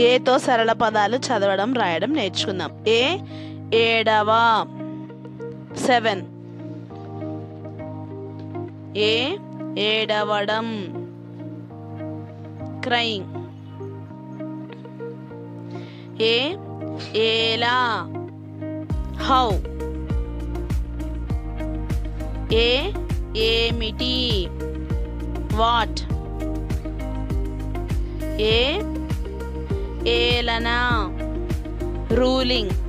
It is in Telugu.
ఏతో సరళ పదాలు చదవడం రాయడం నేర్చుకుందాం ఏ ఏడవ సెవెన్ ఏ ఏడవడం క్రైంగ్ ఏ ఏలా హౌ ఏ ఏమిటి వాట్ ఏ ఏలన రూలింగ్